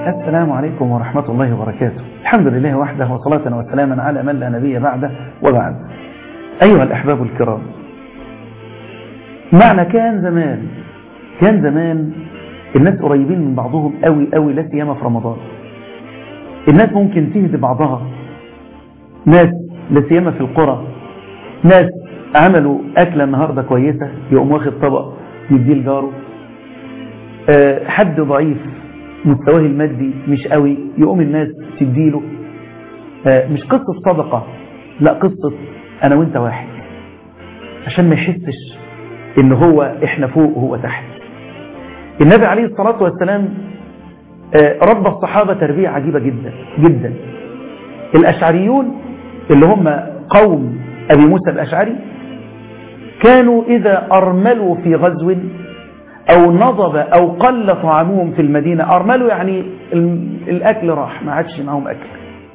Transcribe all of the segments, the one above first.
السلام عليكم ورحمة الله وبركاته الحمد لله وحده وصلاة وسلاما على من لا نبي بعده وبعد أيها الأحباب الكرام معنى كان زمان كان زمان الناس قريبين من بعضهم قوي قوي لا سيما في رمضان الناس ممكن تهدي بعضها ناس لا سيما في القرى ناس عملوا أكلة النهاردة كويسة يقوم واخد طبق يديه لجاره أه حد ضعيف مستواه المادي مش قوي يقوم الناس تديله أه مش قصة صدقة لا قصة أنا وانت واحد عشان ما يحسش ان هو احنا فوق وهو تحت النبي عليه الصلاة والسلام أه ربى الصحابة تربية عجيبة جدا جدا الأشعريون اللي هم قوم أبي موسى الأشعري كانوا إذا أرملوا في غزو أو نضب أو قل طعامهم في المدينة أرملوا يعني الأكل راح ما عادش معهم أكل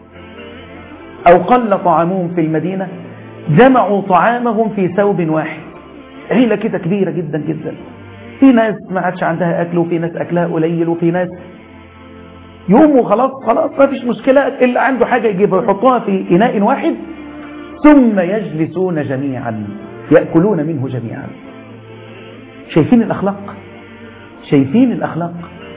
أو قل طعامهم في المدينة جمعوا طعامهم في ثوب واحد عيلة كده كبيرة جدا جدا في ناس ما عادش عندها أكل وفي ناس أكلها قليل وفي ناس يقوموا خلاص خلاص ما فيش مشكلة اللي عنده حاجة يجيبها يحطوها في إناء واحد ثم يجلسون جميعا يأكلون منه جميعا شايفين الأخلاق شايفين الأخلاق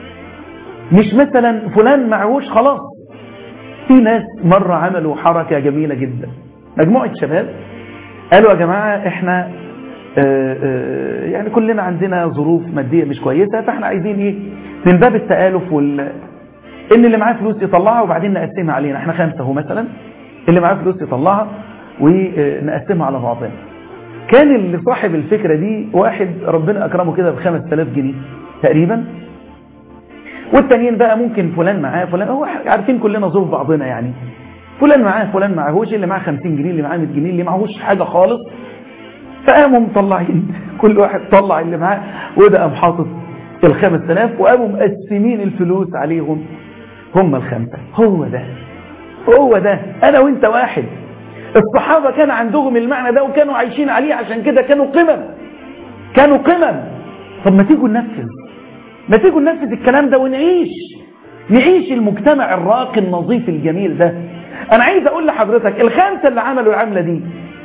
مش مثلا فلان معهوش خلاص في ناس مرة عملوا حركة جميلة جدا مجموعة شباب قالوا يا جماعة احنا آآ آآ يعني كلنا عندنا ظروف مادية مش كويسة فاحنا عايزين ايه من باب التآلف وال ان اللي معاه فلوس يطلعها وبعدين نقسمها علينا احنا خمسة هو مثلا اللي معاه فلوس يطلعها ونقسمها على بعضنا كان اللي صاحب الفكرة دي واحد ربنا أكرمه كده بخمس تلاف جنيه تقريبا والتانيين بقى ممكن فلان معاه فلان هو عارفين كلنا ظروف بعضنا يعني فلان معاه فلان معهوش اللي معاه 50 جنيه اللي معاه 100 جنيه اللي معهوش حاجة خالص فقاموا مطلعين كل واحد طلع اللي معاه وده قام حاطط الخمس تلاف وقاموا مقسمين الفلوس عليهم هم الخمسة هو ده هو ده أنا وانت واحد الصحابة كان عندهم المعنى ده وكانوا عايشين عليه عشان كده كانوا قمم كانوا قمم طب ما تيجوا ننفذ ما تيجوا ننفذ الكلام ده ونعيش نعيش المجتمع الراقي النظيف الجميل ده انا عايز اقول لحضرتك الخمسة اللي عملوا العملة دي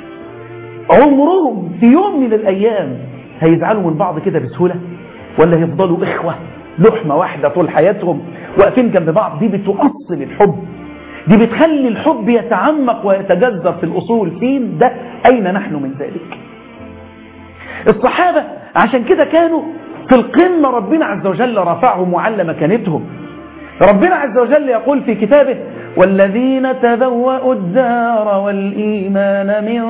عمرهم في يوم من الايام هيزعلوا من بعض كده بسهولة ولا يفضلوا اخوة لحمة واحدة طول حياتهم واقفين جنب بعض دي بتؤصل الحب دي بتخلي الحب يتعمق ويتجذر في الأصول فين ده أين نحن من ذلك الصحابة عشان كده كانوا في القمة ربنا عز وجل رفعهم وعلى مكانتهم ربنا عز وجل يقول في كتابه والذين تبوأوا الدار والإيمان من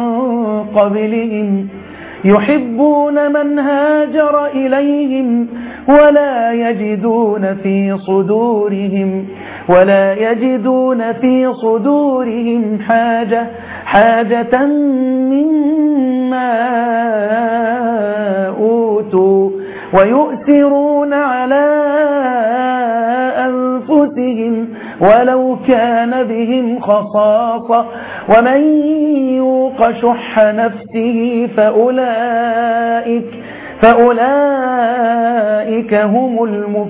قبلهم يحبون من هاجر إليهم ولا يجدون في صدورهم ولا يجدون في صدورهم حاجة حاجة مما أوتوا ويؤثرون على أنفسهم ولو كان بهم خصاصة ومن يوق شح نفسه فأولئك فأولئك هم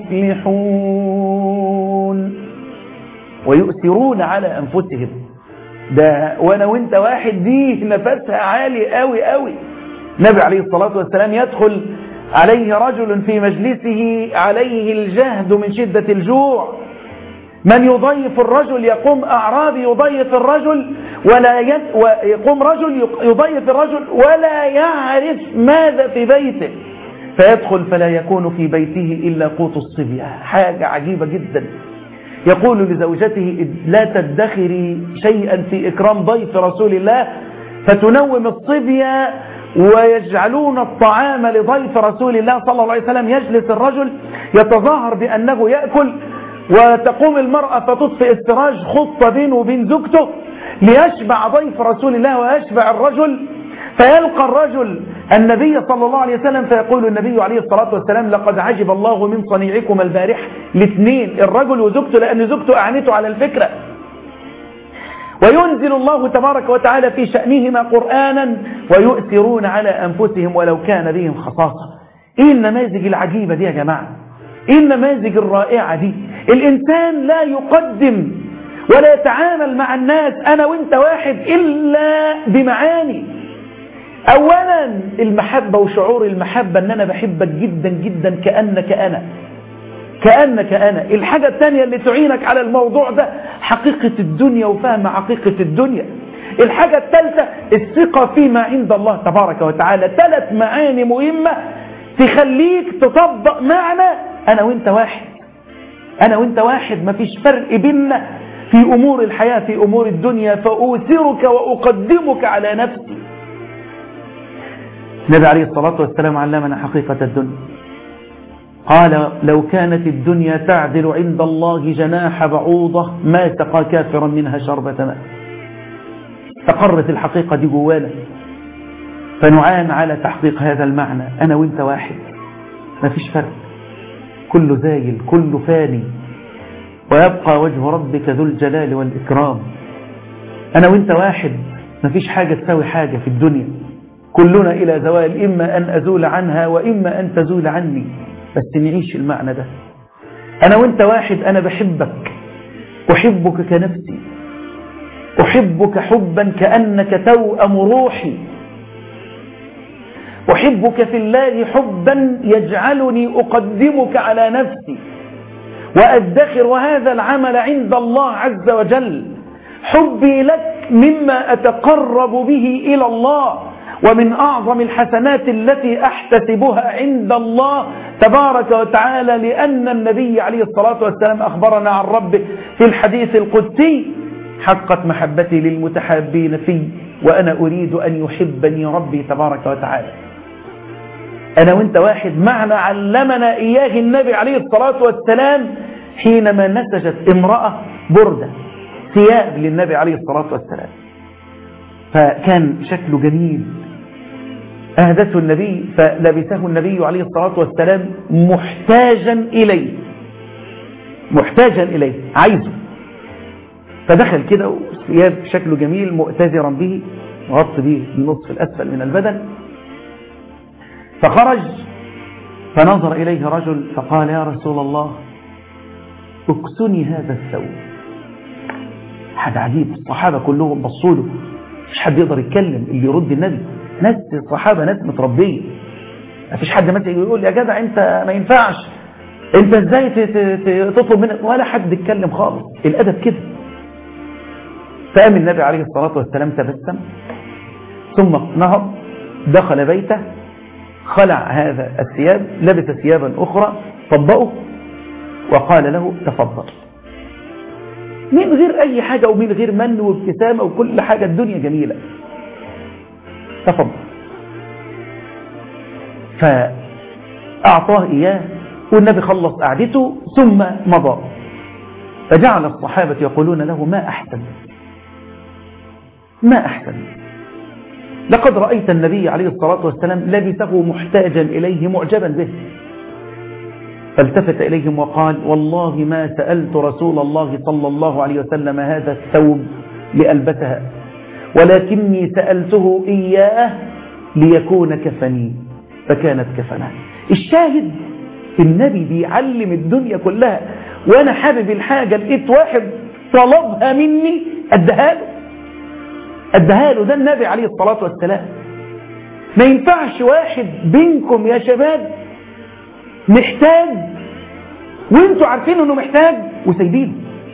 المفلحون ويؤثرون على أنفسهم ده وانا وانت واحد دي نفسها عالي قوي قوي النبي عليه الصلاة والسلام يدخل عليه رجل في مجلسه عليه الجهد من شدة الجوع من يضيف الرجل يقوم أعرابي يضيف الرجل ولا يد ويقوم رجل يضيف الرجل ولا يعرف ماذا في بيته فيدخل فلا يكون في بيته إلا قوت الصبية حاجة عجيبة جدا يقول لزوجته لا تدخري شيئا في إكرام ضيف رسول الله فتنوم الصبية ويجعلون الطعام لضيف رسول الله صلى الله عليه وسلم يجلس الرجل يتظاهر بأنه يأكل وتقوم المرأة فتطفئ السراج خطة بينه وبين زوجته ليشبع ضيف رسول الله ويشبع الرجل فيلقى الرجل النبي صلى الله عليه وسلم فيقول النبي عليه الصلاة والسلام لقد عجب الله من صنيعكم البارح الاثنين الرجل وزوجته لأن زوجته أعنته على الفكرة وينزل الله تبارك وتعالى في شأنهما قرآنا ويؤثرون على أنفسهم ولو كان بهم خصاصة إيه النماذج العجيبة دي يا جماعة إيه النماذج الرائعة دي الإنسان لا يقدم ولا يتعامل مع الناس أنا وإنت واحد إلا بمعاني أولا المحبة وشعور المحبة أن أنا بحبك جدا جدا كأنك أنا كأنك أنا الحاجة الثانية اللي تعينك على الموضوع ده حقيقة الدنيا وفهم حقيقة الدنيا الحاجة الثالثة الثقة فيما عند الله تبارك وتعالى ثلاث معاني مهمة تخليك تطبق معنى أنا وإنت واحد أنا وإنت واحد مفيش فرق بيننا في أمور الحياة في أمور الدنيا فأوثرك وأقدمك على نفسي النبي عليه الصلاة والسلام علمنا حقيقة الدنيا قال لو كانت الدنيا تعدل عند الله جناح بعوضة ما سقى كافرا منها شربة ماء استقرت الحقيقة دي جوانا فنعان على تحقيق هذا المعنى أنا وإنت واحد ما فيش فرق كله زايل كله فاني ويبقى وجه ربك ذو الجلال والإكرام أنا وإنت واحد ما فيش حاجة تساوي حاجة في الدنيا كلنا إلى زوال إما أن أزول عنها وإما أن تزول عني بس نعيش المعنى ده أنا وإنت واحد أنا بحبك أحبك كنفسي أحبك حبا كأنك توأم روحي أحبك في الله حبا يجعلني أقدمك على نفسي وأدخر وهذا العمل عند الله عز وجل حبي لك مما أتقرب به إلى الله ومن أعظم الحسنات التي أحتسبها عند الله تبارك وتعالى لأن النبي عليه الصلاة والسلام أخبرنا عن ربه في الحديث القدسي حقت محبتي للمتحابين في وأنا أريد أن يحبني ربي تبارك وتعالى أنا وانت واحد معنى علمنا إياه النبي عليه الصلاة والسلام حينما نسجت امرأة بردة ثياب للنبي عليه الصلاة والسلام فكان شكله جميل أهدته النبي فلبسه النبي عليه الصلاة والسلام محتاجا إليه محتاجا إليه عايزه فدخل كده ثياب شكله جميل مؤتزرا به غط به النصف الأسفل من البدن فخرج فنظر إليه رجل فقال يا رسول الله اكسني هذا الثوب حاجة عجيب الصحابة كلهم بصوا له مش حد يقدر يتكلم اللي يرد النبي ناس الصحابة ناس متربية ما فيش حد مثلا يقول يا جدع انت ما ينفعش انت ازاي تطلب منك ولا حد يتكلم خالص الادب كده فقام النبي عليه الصلاة والسلام تبسم ثم نهض دخل بيته خلع هذا الثياب لبس ثيابا أخرى طبقه وقال له تفضل من غير أي حاجة ومن غير من وابتسامة وكل حاجة الدنيا جميلة تفضل فأعطاه إياه والنبي خلص قعدته ثم مضى فجعل الصحابة يقولون له ما أحسن ما أحسن لقد رأيت النبي عليه الصلاة والسلام لبسه محتاجا إليه معجبا به فالتفت إليهم وقال والله ما سألت رسول الله صلى الله عليه وسلم هذا الثوب لألبسها ولكني سألته إياه ليكون كفني فكانت كفنا الشاهد النبي بيعلم الدنيا كلها وأنا حابب الحاجة لقيت واحد طلبها مني أدها له أدها له ده النبي عليه الصلاة والسلام ما ينفعش واحد بينكم يا شباب محتاج وانتوا عارفين انه محتاج وسايبينه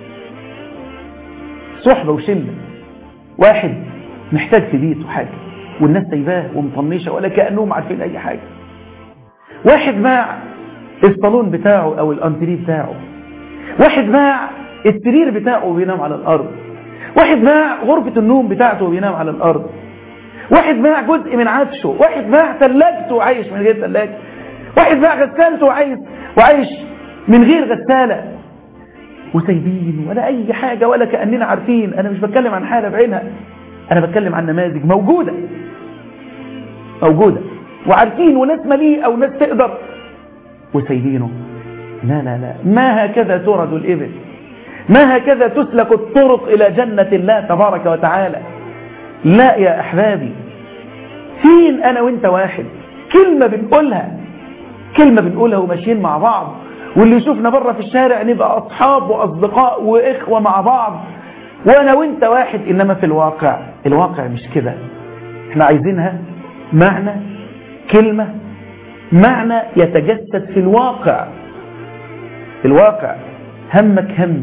صحبة وشلة واحد محتاج في بيته حاجة والناس سايباه ومطنشة ولا كأنهم عارفين اي حاجة واحد باع الصالون بتاعه او الانتريه بتاعه واحد باع السرير بتاعه وبينام على الارض واحد باع غرفة النوم بتاعته وبينام على الارض واحد باع جزء من عفشه واحد باع ثلاجته وعايش من غير ثلاجه واحد باع غسالته وعايش وعايش من غير غسالة وسايبين ولا أي حاجة ولا كأننا عارفين أنا مش بتكلم عن حالة بعينها أنا بتكلم عن نماذج موجودة موجودة وعارفين وناس مليئة وناس تقدر وسايبينه لا لا لا ما هكذا ترد الإبل ما هكذا تسلك الطرق إلى جنة الله تبارك وتعالى لا يا أحبابي فين أنا وانت واحد كلمة بنقولها كلمة بنقولها وماشيين مع بعض واللي يشوفنا بره في الشارع نبقى أصحاب وأصدقاء وإخوة مع بعض وأنا وإنت واحد إنما في الواقع الواقع مش كده احنا عايزينها معنى كلمة معنى يتجسد في الواقع في الواقع همك هم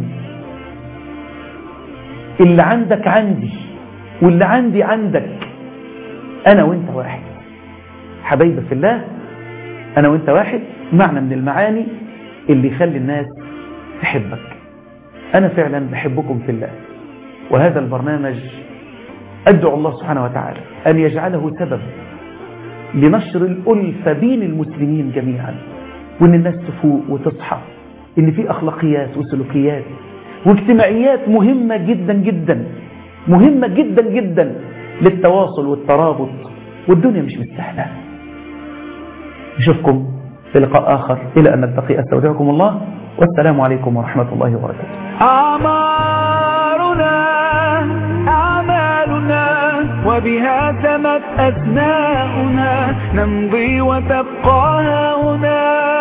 اللي عندك عندي واللي عندي عندك أنا وإنت واحد حبايبي في الله أنا وإنت واحد معنى من المعاني اللي يخلي الناس تحبك أنا فعلا بحبكم في الله وهذا البرنامج أدعو الله سبحانه وتعالى أن يجعله سبب لنشر الألفة بين المسلمين جميعا وأن الناس تفوق وتصحى أن في أخلاقيات وسلوكيات واجتماعيات مهمة جدا جدا مهمة جدا جدا للتواصل والترابط والدنيا مش مستاهله نشوفكم في لقاء آخر إلى أن نلتقي أستودعكم الله والسلام عليكم ورحمة الله وبركاته أعمارنا أعمالنا وبها سمت أسماؤنا نمضي وتبقى هنا